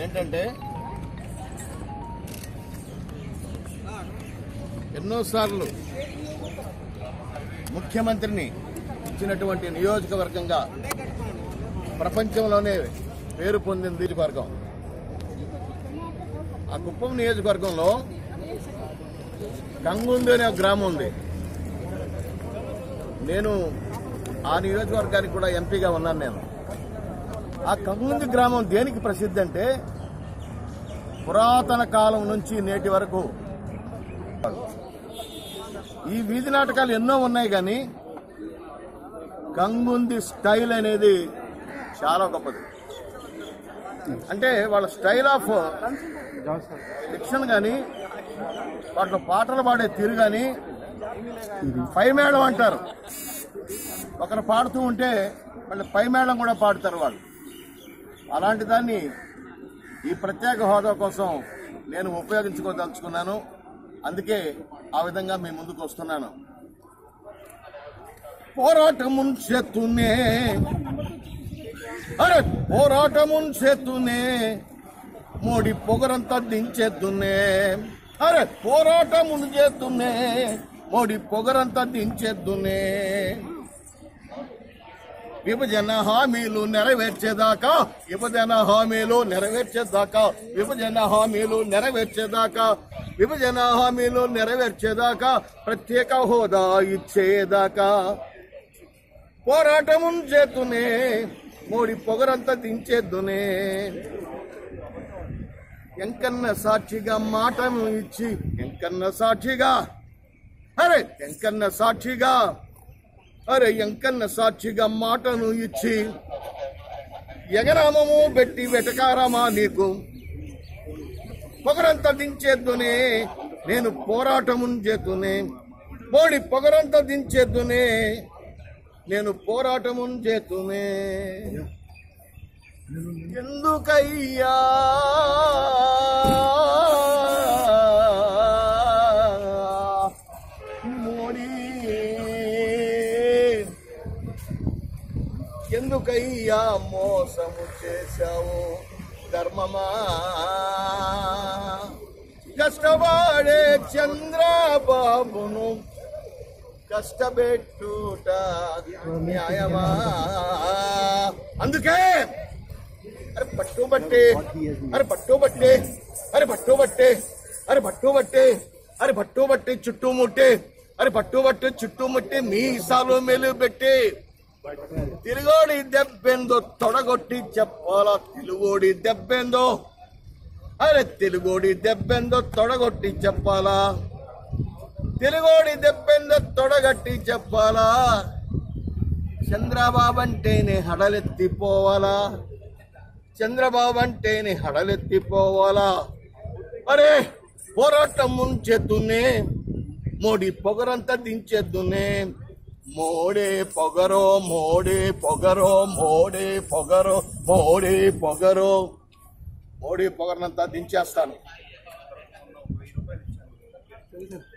ఏంటంటే ఎన్నోసార్లు ముఖ్యమంత్రిని ఇచ్చినటువంటి నియోజకవర్గంగా ప్రపంచంలోనే పేరు పొందిన నియోజకవర్గం ఆ కుప్పం నియోజకవర్గంలో కంగుంది అనే ఒక గ్రామం ఉంది నేను ఆ నియోజకవర్గానికి కూడా ఎంపీగా ఉన్నాను నేను ఆ కంగుంది గ్రామం దేనికి ప్రసిద్ధి అంటే పురాతన కాలం నుంచి నేటి వరకు ఈ వీధి నాటకాలు ఎన్నో ఉన్నాయి కానీ కంగుంది స్టైల్ అనేది చాలా గొప్పది అంటే వాళ్ళ స్టైల్ ఆఫ్ డిక్షన్ కానీ వాటిలో పాటలు పాడే తీరు కానీ పై మేళం అంటారు ఒకరు పాడుతూ ఉంటే మళ్ళీ పై మేళం కూడా పాడతారు వాళ్ళు అలాంటి దాన్ని ఈ ప్రత్యేక హోదా కోసం నేను ఉపయోగించుకోదలుచుకున్నాను అందుకే ఆ విధంగా మీ ముందుకు వస్తున్నాను పోరాటమున్ చేతునే అరే పోరాటమున్ చేతునే మోడి పొగరంతా దించేద్దునే అరే పోరాటమున్ చేతునే మోడి పొగరంతా దించేద్దునే విభజన హామీలు నెరవేర్చేదాకా విభజన హామీలు నెరవేర్చేదాకా విభజన హామీలు నెరవేర్చేదాకా విభజన హామీలు నెరవేర్చేదాకా ప్రత్యేక హోదా ఇచ్చేదాకా పోరాటమున్ చేతునే మోడి పొగరంతా దించేద్దునే ఎంకన్న సాక్షిగా మాటను ఇచ్చి ఎంకన్న సాక్షిగా అరే ఎంకన్న సాక్షిగా అరే ఎంకన్న సాక్షిగా మాటను ఇచ్చి ఎగరామము పెట్టి వెటకారమా నీకు పొగరంతా దించేద్దునే నేను పోరాటమున్ చేతునే మోడి పొగరంతా దించేద్దునే నేను పోరాటమున్ చేతునే ఎందుకయ్యా మోడీ ఎందుకయ్యా మోసము చేశావు ధర్మమా కష్టపడే చంద్రబాబును కష్టపెట్టుట న్యాయమా అందుకే అరే పట్టు బట్టే అరే పట్టు బట్టే అరే పట్టు బట్టే అరే పట్టు బట్టే అరే పట్టు బట్టి చుట్టుముట్టే అరే పట్టు బట్టి చుట్టుముట్టి మీసాలు మెలు పెట్టి తిరుగోడి దెబ్బెందో తొడగొట్టి చెప్పాలా తెలుగోడి దెబ్బెందో అరే తెలుగోడి దెబ్బెందో తొడగొట్టి చెప్పాలా తెలుగోడి దెబ్బెందో తొడగట్టి చెప్పాలా చంద్రబాబు అంటేనే హడలెత్తిపోవాలా చంద్రబాబు అంటేనే హడలెత్తిపోవాలా అరే పోరాటం ముంచెద్దునే మోడీ పొగరంతా దించేద్దునే మోడే పొగరో మోడే పొగరో మోడే పొగరో మోడే పొగరో మోడీ పొగరనంతా దించేస్తాను